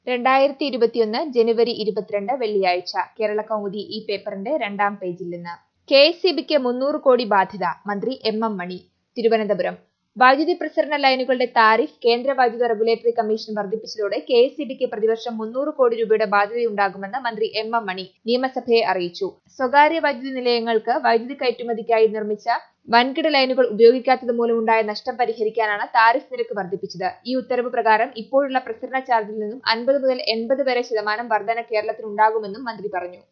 രണ്ടായിരത്തി ഇരുപത്തിയൊന്ന് ജനുവരി ഇരുപത്തിരണ്ട് വെള്ളിയാഴ്ച കേരള കൗമുദി ഈ പേപ്പറിന്റെ രണ്ടാം പേജിൽ നിന്ന് കെ എസ് സി ബിക്ക് മുന്നൂറ് കോടി ബാധ്യത മന്ത്രി എം എം മണി തിരുവനന്തപുരം വൈദ്യുതി പ്രസരണ ലൈനുകളുടെ താരിഫ് കേന്ദ്ര വൈദ്യുത റെഗുലേറ്ററി കമ്മീഷൻ വർദ്ധിപ്പിച്ചതോടെ കെ എസ് സി ബിക്ക് പ്രതിവർഷം മുന്നൂറ് കോടി രൂപയുടെ ബാധ്യതയുണ്ടാകുമെന്ന് മന്ത്രി എം എം മണി നിയമസഭയെ അറിയിച്ചു സ്വകാര്യ വൈദ്യുതി നിലയങ്ങൾക്ക് വൈദ്യുതി കയറ്റുമതിക്കായി നിർമ്മിച്ച വൻകിട ലൈനുകൾ ഉപയോഗിക്കാത്തത് മൂലമുണ്ടായ നഷ്ടം പരിഹരിക്കാനാണ് താരിഫ് നിരക്ക് വർദ്ധിപ്പിച്ചത് ഈ ഉത്തരവ് പ്രകാരം ഇപ്പോഴുള്ള പ്രസരണ ചാർജിൽ നിന്നും അൻപത് മുതൽ എൺപത് വരെ ശതമാനം വർധന കേരളത്തിനുണ്ടാകുമെന്നും മന്ത്രി പറഞ്ഞു